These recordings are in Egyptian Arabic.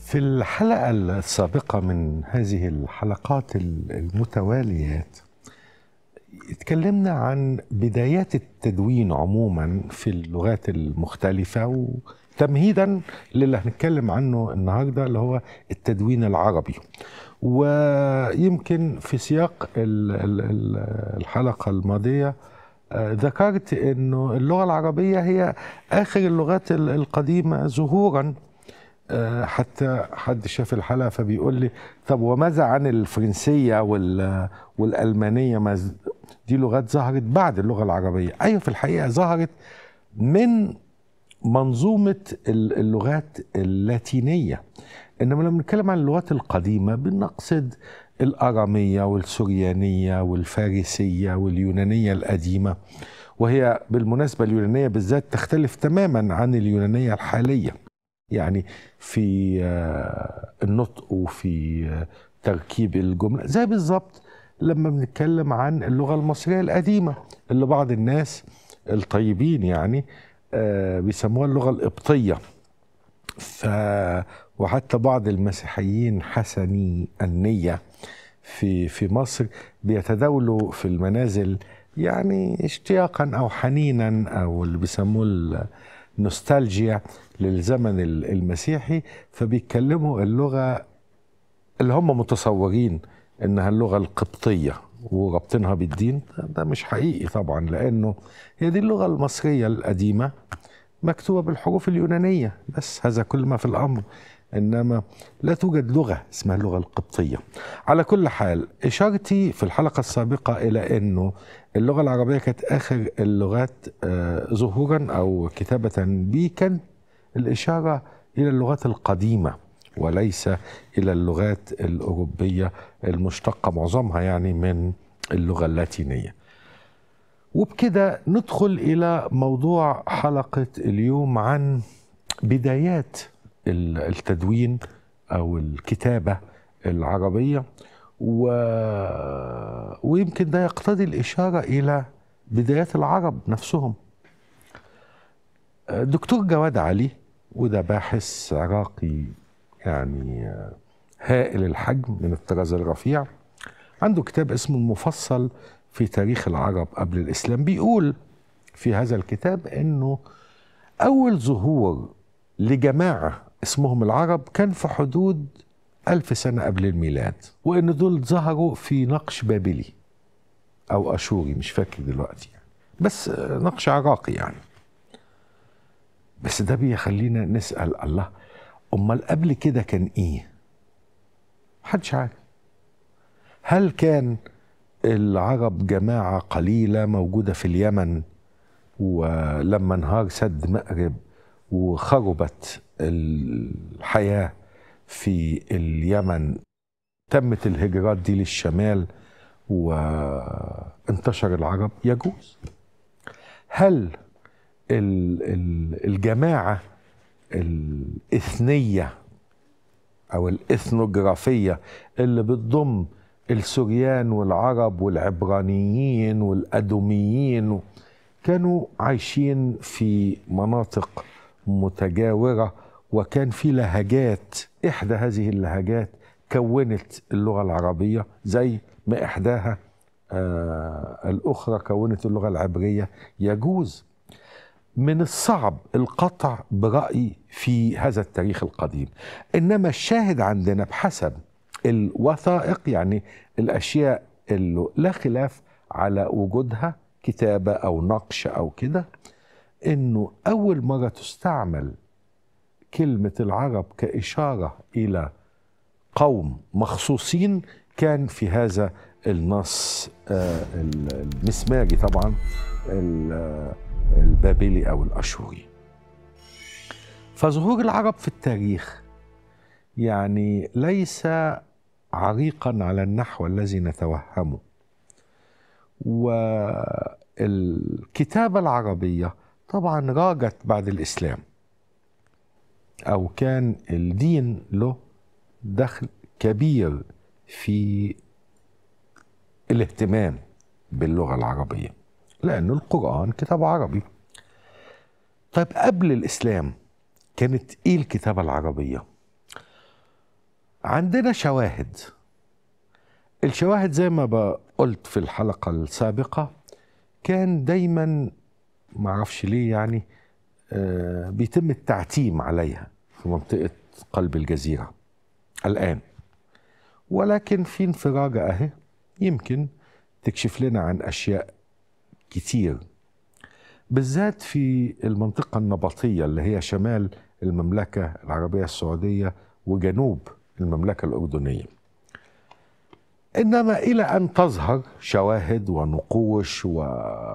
في الحلقة السابقة من هذه الحلقات المتواليات اتكلمنا عن بدايات التدوين عموما في اللغات المختلفة وتمهيدا للي هنتكلم عنه النهارده اللي هو التدوين العربي ويمكن في سياق الحلقة الماضية ذكرت انه اللغة العربية هي اخر اللغات القديمة ظهورا حتى حد شاف الحلقه فبيقول لي طب وماذا عن الفرنسيه والالمانيه ما دي لغات ظهرت بعد اللغه العربيه ايوه في الحقيقه ظهرت من منظومه اللغات اللاتينيه انما لما بنتكلم عن اللغات القديمه بنقصد الاراميه والسريانيه والفارسيه واليونانيه القديمه وهي بالمناسبه اليونانيه بالذات تختلف تماما عن اليونانيه الحاليه يعني في النطق وفي تركيب الجملة زي بالظبط لما بنتكلم عن اللغة المصرية القديمة اللي بعض الناس الطيبين يعني بيسموها اللغة القبطية ف وحتى بعض المسيحيين حسني النية في في مصر بيتداولوا في المنازل يعني اشتياقا او حنينا او اللي بيسموه نوستالجيا للزمن المسيحي فبيتكلموا اللغة اللي هم متصورين انها اللغة القبطية وربطينها بالدين ده مش حقيقي طبعا لانه هي دي اللغة المصرية القديمة مكتوبة بالحروف اليونانية بس هذا كل ما في الامر انما لا توجد لغة اسمها اللغة القبطية على كل حال اشارتي في الحلقة السابقة الى انه اللغة العربية كانت اخر اللغات ظهورا او كتابة بي كان الإشارة إلى اللغات القديمة وليس إلى اللغات الأوروبية المشتقة معظمها يعني من اللغة اللاتينية وبكده ندخل إلى موضوع حلقة اليوم عن بدايات التدوين أو الكتابة العربية و... ويمكن ده يقتضي الإشارة إلى بدايات العرب نفسهم دكتور جواد علي وده باحث عراقي يعني هائل الحجم من الطراز الرفيع عنده كتاب اسمه المفصل في تاريخ العرب قبل الإسلام بيقول في هذا الكتاب أنه أول ظهور لجماعة اسمهم العرب كان في حدود ألف سنة قبل الميلاد وأن دول ظهروا في نقش بابلي أو أشوري مش فاكر دلوقتي يعني. بس نقش عراقي يعني بس ده بيخلينا نسأل الله أمال قبل كده كان إيه؟ محدش عارف هل كان العرب جماعة قليلة موجودة في اليمن ولما انهار سد مأرب وخربت الحياة في اليمن تمت الهجرات دي للشمال وانتشر العرب يجوز هل الجماعة الإثنية أو الإثنوغرافية اللي بتضم السوريان والعرب والعبرانيين والأدوميين كانوا عايشين في مناطق متجاورة وكان في لهجات إحدى هذه اللهجات كونت اللغة العربية زي ما إحداها آه الأخرى كونت اللغة العبرية يجوز من الصعب القطع برأي في هذا التاريخ القديم إنما الشاهد عندنا بحسب الوثائق يعني الأشياء اللي لا خلاف على وجودها كتابة أو نقش أو كده إنه أول مرة تستعمل كلمة العرب كإشارة إلى قوم مخصوصين كان في هذا النص المسماري طبعا البابلي او الاشوري فظهور العرب في التاريخ يعني ليس عريقا على النحو الذي نتوهمه والكتابه العربيه طبعا راجت بعد الاسلام او كان الدين له دخل كبير في الاهتمام باللغه العربيه لأن القرآن كتاب عربي طيب قبل الإسلام كانت إيه الكتابة العربية؟ عندنا شواهد الشواهد زي ما قلت في الحلقة السابقة كان دايما معرفش ليه يعني آه، بيتم التعتيم عليها في منطقة قلب الجزيرة الآن ولكن في انفراجة أهي يمكن تكشف لنا عن أشياء كتير بالذات في المنطقة النبطية اللي هي شمال المملكة العربية السعودية وجنوب المملكة الأردنية إنما إلى أن تظهر شواهد ونقوش و...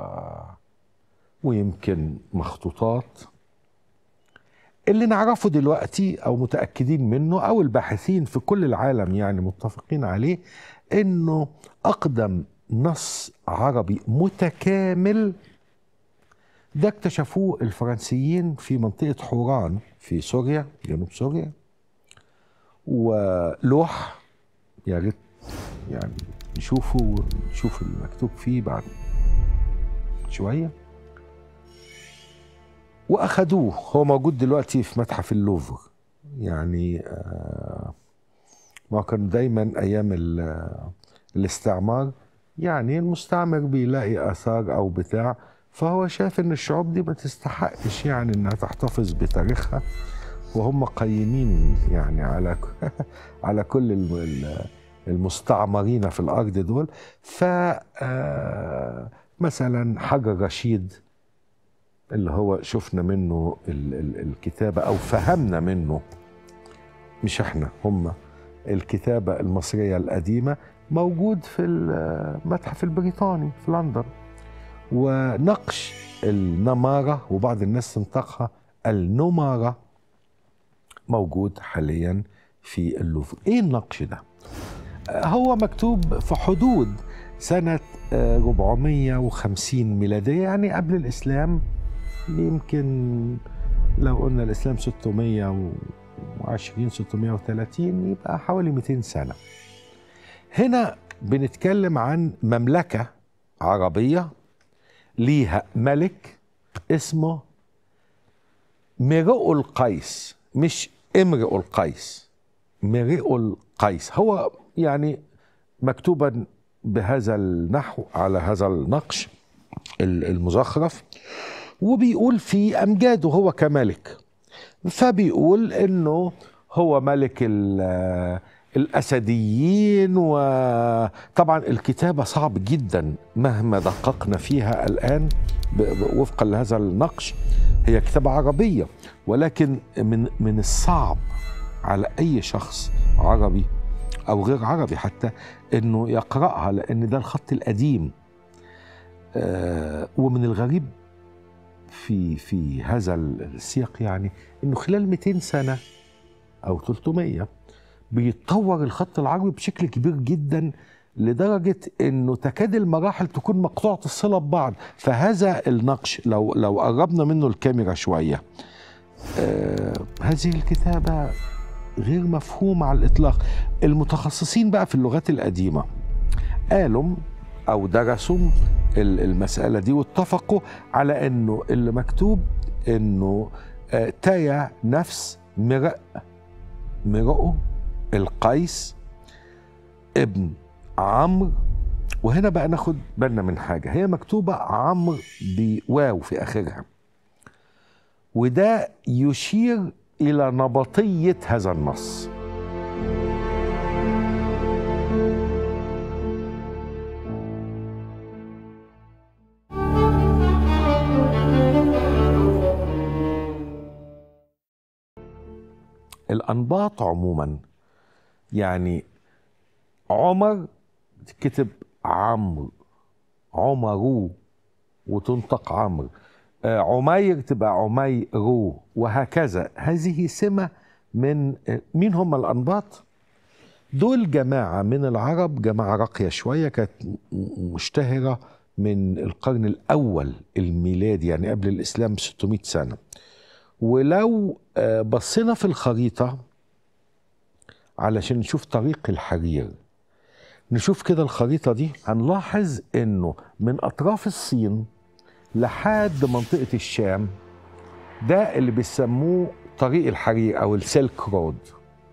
ويمكن مخطوطات اللي نعرفه دلوقتي أو متأكدين منه أو الباحثين في كل العالم يعني متفقين عليه إنه أقدم نص عربي متكامل ده اكتشفوه الفرنسيين في منطقة حوران في سوريا جنوب سوريا ولوح يا ريت يعني نشوفه نشوف المكتوب فيه بعد شوية وأخدوه هو موجود دلوقتي في متحف اللوفر يعني آه ما كان دايما أيام الاستعمار يعني المستعمر بيلاقي آثار أو بتاع فهو شاف ان الشعوب دي ما تستحقش يعني انها تحتفظ بتاريخها وهم قيمين يعني على على كل المستعمرين في الارض دول ف مثلا حجر رشيد اللي هو شفنا منه الكتابه او فهمنا منه مش احنا هم الكتابه المصريه القديمه موجود في المتحف البريطاني في لندن ونقش النمارة وبعض الناس تنطقها النمارة موجود حاليا في اللوفر ايه النقش ده هو مكتوب في حدود سنة 450 ميلادية يعني قبل الإسلام يمكن لو قلنا الإسلام 620 630 يبقى حوالي 200 سنة هنا بنتكلم عن مملكة عربية ليها ملك اسمه مرئ القيس مش امرئ القيس مرئ القيس هو يعني مكتوبا بهذا النحو على هذا النقش المزخرف وبيقول في امجاده هو كملك فبيقول انه هو ملك الأسديين وطبعا الكتابة صعب جدا مهما دققنا فيها الآن وفقا لهذا النقش هي كتابة عربية ولكن من من الصعب على أي شخص عربي أو غير عربي حتى إنه يقرأها لأن ده الخط القديم آه ومن الغريب في في هذا السياق يعني إنه خلال 200 سنة أو 300 بيتطور الخط العربي بشكل كبير جدا لدرجة انه تكاد المراحل تكون مقطوعة الصلة ببعض فهذا النقش لو لو قربنا منه الكاميرا شوية آه هذه الكتابة غير مفهومة على الإطلاق المتخصصين بقى في اللغات القديمة قالوا أو درسوا المسألة دي واتفقوا على أنه اللي مكتوب أنه آه تايا نفس مرأ مرأه القيس ابن عمرو وهنا بقى ناخد بالنا من حاجة هي مكتوبة عمرو بواو في آخرها وده يشير إلى نبطية هذا النص الأنباط عموما يعني عمر تكتب عمرو عمرو وتنطق عمرو عمير تبقى عميرو وهكذا هذه سمة من مين هم الأنباط دول جماعة من العرب جماعة راقية شوية كانت مشتهرة من القرن الأول الميلادي يعني قبل الإسلام ب 600 سنة ولو بصينا في الخريطة علشان نشوف طريق الحرير نشوف كده الخريطة دي هنلاحظ انه من اطراف الصين لحد منطقة الشام ده اللي بيسموه طريق الحرير او السلك رود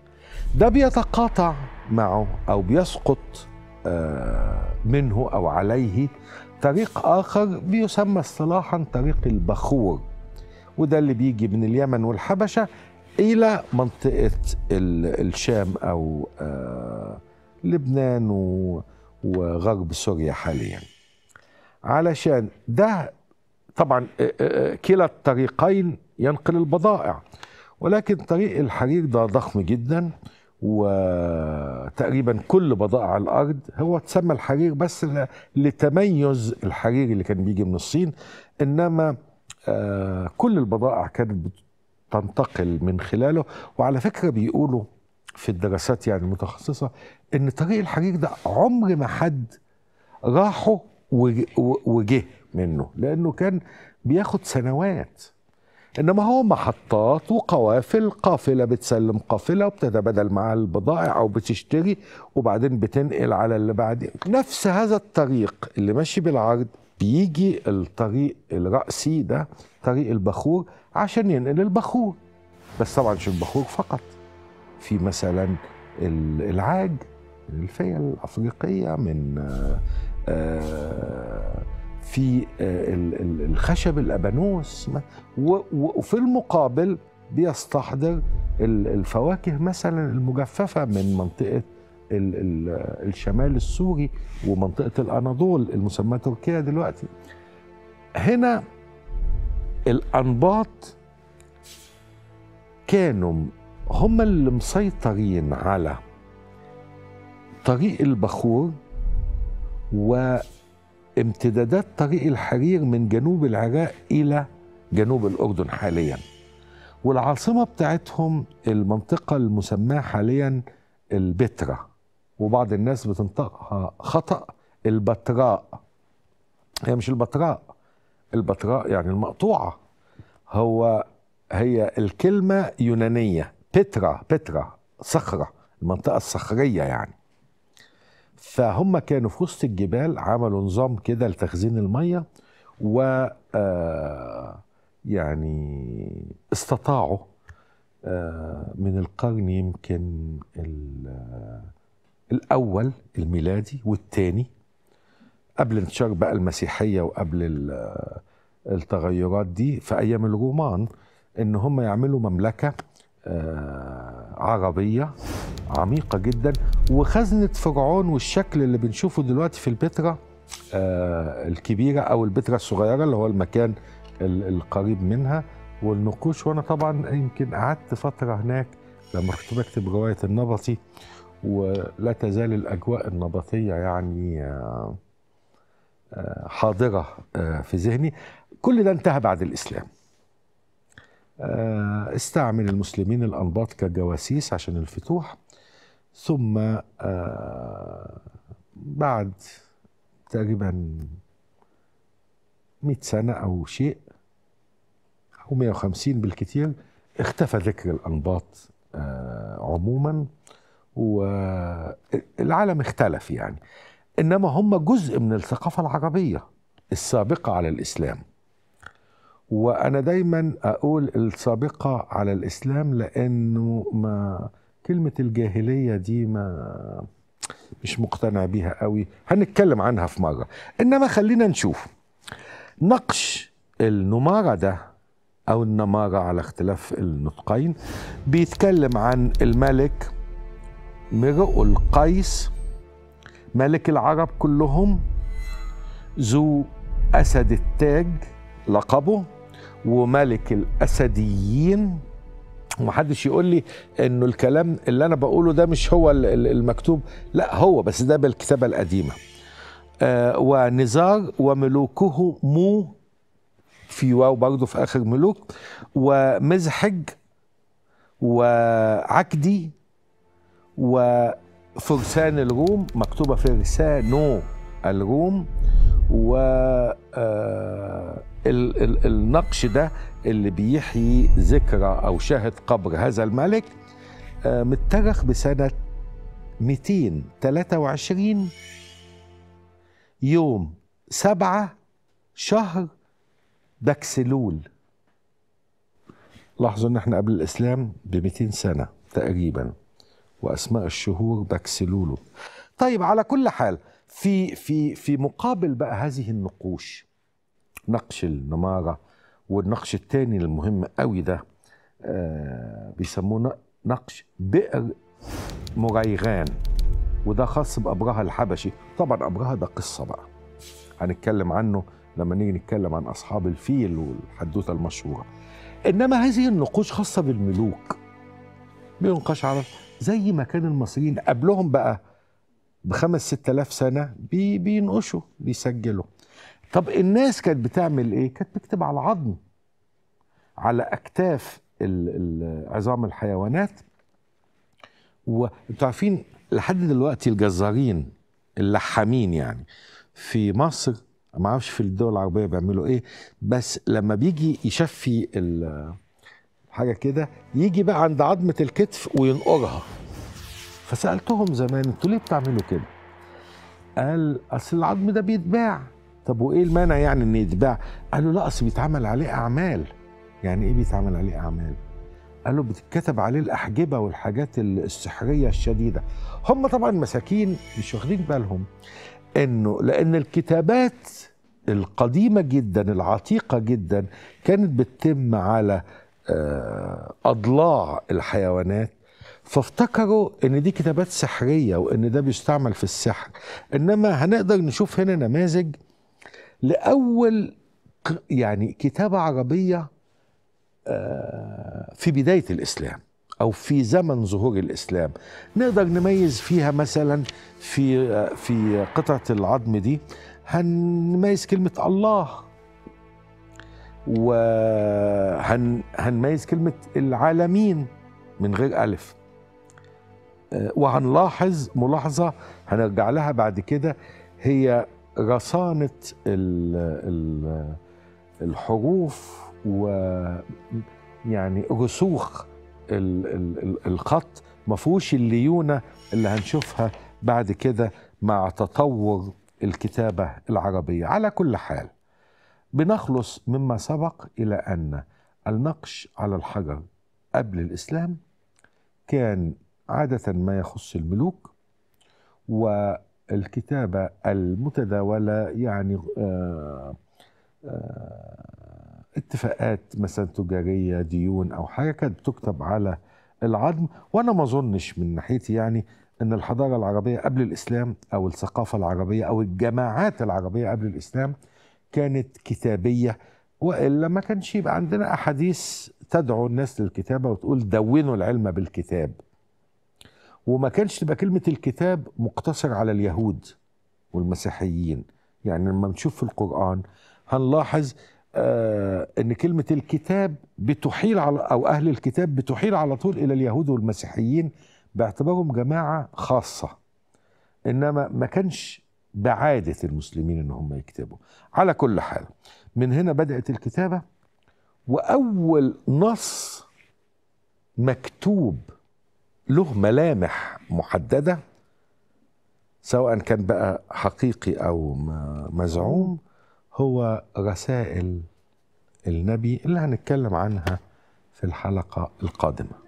ده بيتقاطع معه او بيسقط منه او عليه طريق اخر بيسمى اصطلاحا طريق البخور وده اللي بيجي من اليمن والحبشه الى منطقه الشام او لبنان وغرب سوريا حاليا علشان ده طبعا كلا الطريقين ينقل البضائع ولكن طريق الحرير ده ضخم جدا وتقريبا كل بضائع الارض هو تسمى الحرير بس لتميز الحرير اللي كان بيجي من الصين انما كل البضائع كانت تنتقل من خلاله وعلى فكره بيقولوا في الدراسات يعني المتخصصه ان طريق الحرير ده عمر ما حد راحه وجه منه لانه كان بياخد سنوات انما هو محطات وقوافل قافله بتسلم قافله وبتتبادل معها البضائع او بتشتري وبعدين بتنقل على اللي بعدين نفس هذا الطريق اللي ماشي بالعرض بيجي الطريق الرأسي ده طريق البخور عشان ينقل البخور بس طبعا مش البخور فقط في مثلا العاج من الفيل الأفريقية من في الخشب الأبانوس وفي المقابل بيستحضر الفواكه مثلا المجففة من منطقة الشمال السوري ومنطقة الأناضول المسماة تركيا دلوقتي هنا الأنباط كانوا هم اللي مسيطرين على طريق البخور وامتدادات طريق الحرير من جنوب العراق إلى جنوب الأردن حاليا والعاصمة بتاعتهم المنطقة المسماة حاليا البتراء وبعض الناس بتنطقها خطأ البتراء هي مش البتراء البتراء يعني المقطوعة هو هي الكلمة يونانية بترا بترا صخرة المنطقة الصخرية يعني فهم كانوا في وسط الجبال عملوا نظام كده لتخزين المية و يعني استطاعوا من القرن يمكن الأول الميلادي والثاني قبل انتشار بقى المسيحية وقبل التغيرات دي في أيام الرومان إن هم يعملوا مملكة عربية عميقة جدا وخزنة فرعون والشكل اللي بنشوفه دلوقتي في البتراء الكبيرة أو البتراء الصغيرة اللي هو المكان القريب منها والنقوش وأنا طبعا يمكن قعدت فترة هناك لما كنت بكتب رواية النبطي ولا تزال الأجواء النبطية يعني حاضرة في ذهني كل ده انتهى بعد الإسلام استعمل المسلمين الأنباط كجواسيس عشان الفتوح ثم بعد تقريبا 100 سنة أو شيء أو 150 بالكثير اختفى ذكر الأنباط عموما والعالم اختلف يعني انما هم جزء من الثقافه العربيه السابقه على الاسلام وانا دايما اقول السابقه على الاسلام لانه ما كلمه الجاهليه دي ما مش مقتنع بيها قوي هنتكلم عنها في مره انما خلينا نشوف نقش النماره ده او النماره على اختلاف النطقين بيتكلم عن الملك مرؤ القيس ملك العرب كلهم ذو أسد التاج لقبه وملك الأسديين ومحدش يقول لي انه الكلام اللي انا بقوله ده مش هو المكتوب لا هو بس ده بالكتابه القديمه آه ونزار وملوكه مو في واو برضه في اخر ملوك ومزحج وعكدي وفرسان الروم مكتوبة فرسانو الروم و النقش ده اللي بيحيي ذكرى أو شاهد قبر هذا الملك مترخ بسنة 223 يوم سبعة شهر بكسلول لاحظوا ان احنا قبل الاسلام ب 200 سنة تقريبا واسماء الشهور بكسلولو طيب على كل حال في في في مقابل بقى هذه النقوش نقش النماره والنقش الثاني المهم قوي ده آه بيسموه نقش بئر مريغان وده خاص بأبرهة الحبشي طبعا أبرهة ده قصة بقى هنتكلم عنه لما نيجي نتكلم عن أصحاب الفيل والحدوثة المشهورة إنما هذه النقوش خاصة بالملوك بينقش على زي ما كان المصريين قبلهم بقى بخمس ست آلاف سنة بي بينقشوا بيسجلوا طب الناس كانت بتعمل ايه؟ كانت بتكتب على العظم على أكتاف عظام الحيوانات وانتوا عارفين لحد دلوقتي الجزارين اللحامين يعني في مصر ما اعرفش في الدول العربيه بيعملوا ايه بس لما بيجي يشفي حاجه كده يجي بقى عند عظمه الكتف وينقرها فسالتهم زمان انتوا ليه بتعملوا كده قال اصل العظم ده بيتباع طب وايه المانع يعني ان يتباع قالوا لا اصل بيتعمل عليه اعمال يعني ايه بيتعمل عليه اعمال قالوا بتتكتب عليه الأحجبة والحاجات السحرية الشديدة هم طبعا مساكين مش واخدين بالهم انه لان الكتابات القديمة جدا العتيقة جدا كانت بتتم على أضلاع الحيوانات فافتكروا ان دي كتابات سحرية وان ده بيستعمل في السحر انما هنقدر نشوف هنا نماذج لأول يعني كتابة عربية في بداية الإسلام أو في زمن ظهور الإسلام نقدر نميز فيها مثلا في في قطعة العظم دي هنميز كلمة الله وهنميز كلمة العالمين من غير ألف وهنلاحظ ملاحظة هنرجع لها بعد كده هي رصانة الحروف و يعني رسوخ ال ال الخط ما فيهوش الليونه اللي هنشوفها بعد كده مع تطور الكتابه العربيه على كل حال بنخلص مما سبق الى ان النقش على الحجر قبل الاسلام كان عاده ما يخص الملوك والكتابه المتداوله يعني آآ آآ اتفاقات مثلا تجاريه ديون او حاجه كانت بتكتب على العظم وانا ما اظنش من ناحيتي يعني ان الحضاره العربيه قبل الاسلام او الثقافه العربيه او الجماعات العربيه قبل الاسلام كانت كتابيه والا ما كانش يبقى عندنا احاديث تدعو الناس للكتابه وتقول دونوا العلم بالكتاب وما كانش تبقى كلمه الكتاب مقتصر على اليهود والمسيحيين يعني لما نشوف في القران هنلاحظ آه ان كلمه الكتاب بتحيل على او اهل الكتاب بتحيل على طول الى اليهود والمسيحيين باعتبارهم جماعه خاصه انما ما كانش بعاده المسلمين ان هم يكتبوا على كل حال من هنا بدات الكتابه واول نص مكتوب له ملامح محدده سواء كان بقى حقيقي او مزعوم هو رسائل النبي اللي هنتكلم عنها في الحلقة القادمة